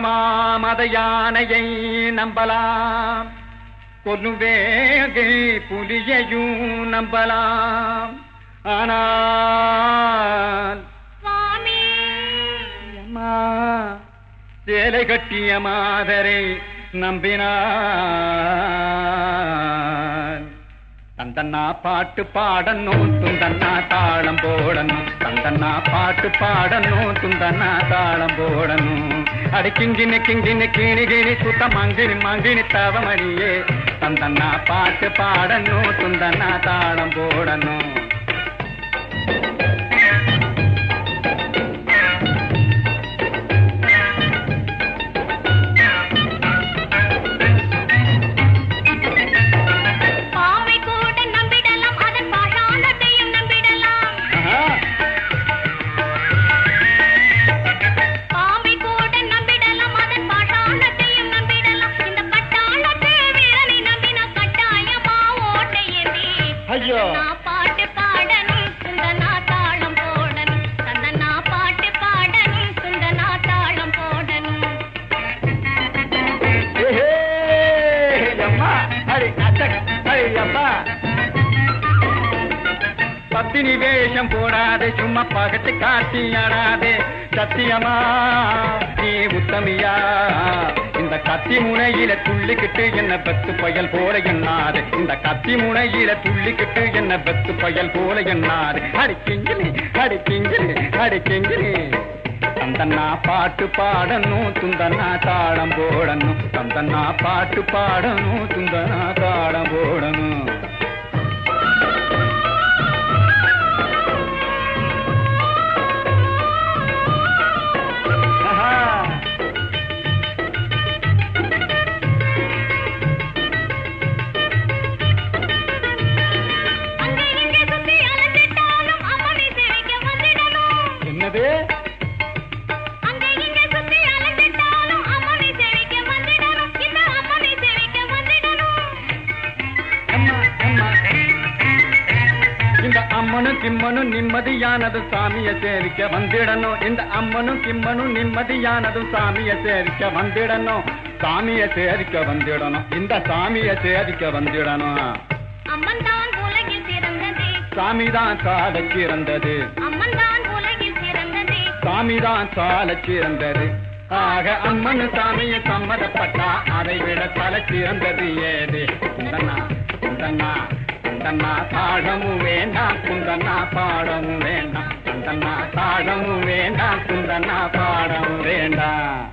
சிங்கமா மத யானையை நம்பலாம் கொல்லுவேகை புலியையும் நம்பலாம் ஆனால் சுவாமி அம்மா சேலை கட்டிய மாதரை நம்பினான் தந்தன்னா பாட்டு பாடணும் துந்தன்னா தாளம் போடணும் தந்தன்னா பாட்டு பாடணும் துந்தன்னா தாளம் போடணும் அடி கிங்கினி கிங்கினி கிணி கிணி சுத்த மங்கினி மங்கினி தவமணியே தந்தன்னா பாட்டு பாடணும் துந்தன்னா தாளம் போடணும் பாவை கூட நம்பிடலாம் அதன் பாஷாணத்தையும் நம்பிடலாம் ஆஹா. பாவை கூட நம்பிடலாம் அதன் பாஷாணத்தையும் நம்பிடலாம் இந்த பட்டாளத்து வீரனை நம்பின கட்டாயமா ஓட்டை ஏந்தி ஐயோ நான் பாட்டு பாடணும் சுந்தனா தாளம் போடணும் சந்தனா பாட்டு பாடணும் சுந்தனா தாளம் போடணும் ஏஹே, அம்மா, அடி, அச்சக், அடி, அம்மா. பத்தினி வேஷம் போடாதே சும்மா பகட்டு காட்டி ஆடாதே சத்தியமா நீ உத்தமியா இந்த கத்தி முனையில துள்ளிக்கிட்டு என்ன பெத்து பயல் போல எண்ணாது இந்த கத்தி முனையில துள்ளிக்கிட்டு என்ன பெத்து பயல் போல எண்ணாது அடி கிங்கிலி அடி கிங்கிலி அடி கிங்கிலி தந்தன்னா பாட்டு பாடணும் துந்தனா தாளம் போடணும் தந்தன்னா பாட்டு பாடணும் துந்தனா தாளம் போடணும் ஆஹா. அங்கே இங்கே சுத்தி அலைஞ்சிட்டாலும் அம்மனை சேவிக்க வந்திடணும் என்னது அங்கே இங்கே சுத்தி அலைஞ்சிட்டாலும் அம்மனை சேவிக்க வந்திடணும் இந்த அம்மனை சேவிக்க வந்திடணும் அம்மா அம்மா இந்த அம்மனும் கிம்மனும் நிம்மதியானது சாமிய சேரிக்க வந்திடணும் இந்த அம்மனும் கிம்மனும் நிம்மதியானதும் சாமிய சேரிக்க வந்திடணும் சாமிய சேரிக்க வந்திடணும் இந்த சாமிய சேரிக்க வந்திடணும் அம்மன் தான் உலகில் சிறந்தது சாமிதான் சால சிறந்தது அம்மன் தான் உலகில் சிறந்தது சாமிதான் சால சிறந்தது ஆக அம்மனு சாமியை சம்மதப்பட்டா அதை விட தலை சிறந்தது ஏது குந்தண்ணா குந்தண்ணா குந்தண்ணா தாழமும் வேண்டாம் குந்தண்ணா பாடமும் வேண்டாம் குந்தண்ணா தாழமும் வேண்டாம் குந்தண்ணா பாடமும் வேண்டாம்